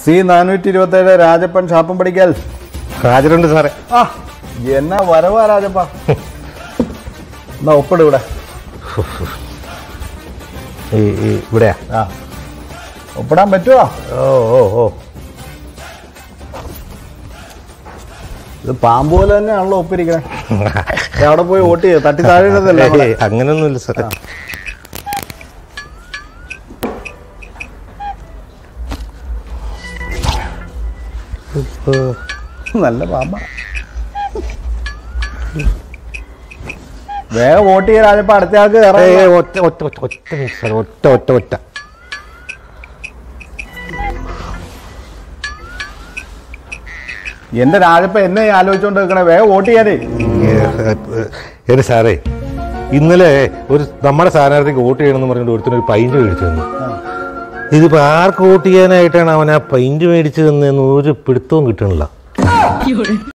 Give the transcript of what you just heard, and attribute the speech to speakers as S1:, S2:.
S1: C നാനൂറ്റി ഇരുപത്തി ഏഴ് രാജപ്പൻ ഷാപ്പം പഠിക്കൽ
S2: ഹാജരുണ്ട് സാറേ
S1: ആ എന്നാ വരവാ രാജപ്പ എന്നാ ഒപ്പിട് ഇവിടെ
S2: ഈ ഈ ഇവിടെയാ
S1: ആ ഒപ്പിടാൻ പറ്റുമോ
S2: ഓ ഓ ഓ
S1: ഇത് പാമ്പ് പോലെ തന്നെയാണല്ലോ ഒപ്പിരിക്കണേ ദേ അവിടെ പോയി വോട്ട് ചെയ്ത് തട്ടി താഴെ ഇടുന്നതല്ലേ നമ്മളെ?
S2: ഏയ്, അങ്ങനൊന്നുമില്ല സാറേ ഇപ്പോ
S1: നല്ല പാമ്പ വേഗം വോട്ട് ചെയ്യ രാജപ്പ അടുത്ത ആൾക്ക് കയറാം
S2: ഏയ്, ഒറ്റ ഒറ്റ ഒറ്റ ഒറ്റ മിനിറ്റ് സാറേ ഒറ്റ ഒറ്റ ഒറ്റ
S1: എന്റെ രാജപ്പ എന്നെ ആലോചിച്ചോണ്ട് നിൽക്കണേ വേഗം വോട്ട് ചെയ്യാനേ
S2: എന്റെ സാറേ ഇന്നലെ ഒരു നമ്മുടെ സ്ഥാനാർത്ഥിക്ക് വോട്ട് ചെയ്യണമെന്ന് പറഞ്ഞിട്ട് ഒരുത്തിനൊരു പൈൻറ്റ് മേടിച്ചു തന്നു ഇതിപ്പോ ആർക്ക് വോട്ട് ചെയ്യാനായിട്ടാണ് അവൻ ആ പൈൻറ്റ് മേടിച്ചു തന്നെന്ന് ഒരു പിടുത്തവും കിട്ടണില്ല